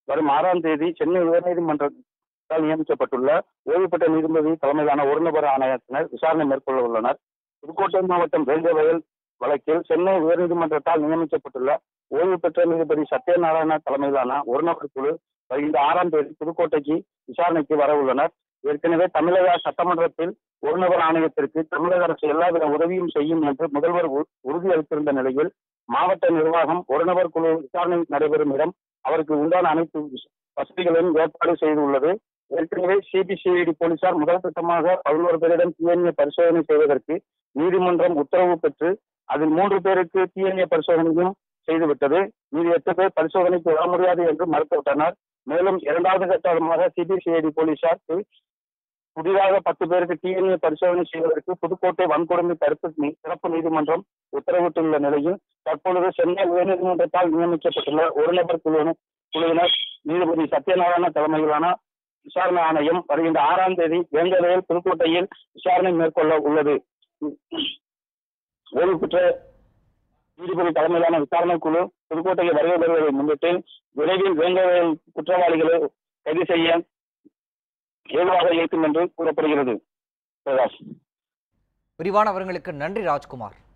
வரும் ஆறாம் தேதி சென்னை உயர்நீதிமன்றத்தால் நியமிக்கப்பட்டுள்ள ஓய்வு பெற்ற நீதிபதி தலைமையிலான ஒரு நபர் ஆணையத்தினர் விசாரணை மேற்கொள்ள உள்ளனர் புதுக்கோட்டை மாவட்டம் வேங்கவயல் வழக்கில் சென்னை உயர்நீதிமன்றத்தால் நியமிக்கப்பட்டுள்ள ஓய்வு பெற்ற நீதிபதி சத்யநாராயண தலைமையிலான ஒரு நபர் குழு வருகின்ற ஆறாம் தேதி புதுக்கோட்டைக்கு விசாரணைக்கு வர உள்ளனர் ஏற்கனவே தமிழக சட்டமன்றத்தில் ஒரு நபர் ஆணையத்திற்கு தமிழக அரசு எல்லாவித உதவியும் செய்யும் என்று முதல்வர் உ- உறுதியளித்திருந்த நிலையில் மாவட்ட நிர்வாகம் ஒரு நபர் குழு விசாரணை நடைபெறும் இடம் அவருக்கு உண்டான அனைத்து விஸ்- வசதிகளையும் ஏற்பாடு செய்துள்ளது ஏற்கனவே சிபிசிஐடி போலீசார் முதல் கட்டமாக பதினோரு பேரிடம் டிஎன்ஏ பரிசோதனை செய்வதற்கு நீதிமன்றம் உத்தரவு பெற்று அதில் மூன்று பேருக்கு டிஎன்ஏ பரிசோதனையும் செய்துவிட்டது மீது எட்டு பேர் பரிசோதனைக்கு வர முடியாது என்று மறுத்துவிட்டனர் மேலும் இரண்டாவது கட்டமாக சிபிசிஐடி போலீசாருக்கு புதிதாக பத்து பேருக்கு டிஎன்ஏ பரிசோதனை செய்வதற்கு புதுக்கோட்டை வன்கொடுமை தடுப்பு நீ- சிறப்பு நீதிமன்றம் உத்தரவிட்டுள்ள நிலையில் தற்பொழுது சென்னை உயர்நீதிமன்றத்தால் நியமிக்கப்பட்டுள்ள ஒரு நபர் குழுவினர் குழுவினர் நீதிபதி சத்யநாராயண தலைமையிலான விசாரணை ஆணையம் வருகின்ற ஆறாம் தேதி வேங்கவேல் புதுக்கோட்டையில் விசாரணை மேற்கொள்ள உள்ளது ஓய்வு பெற்ற நீதிபதி தலைமையிலான விசாரணை குழு புதுக்கோட்டைக்கு வருகை பெறுவதை முன்னிட்டு விரைவில் வேங்கவேல் குற்றவாளிகளை கைது செய்ய ஏதுவாக இருக்கும் என்று கூறப்படுகிறது பிரகாஷ் விரிவான விவரங்களுக்கு நன்றி ராஜ்குமார்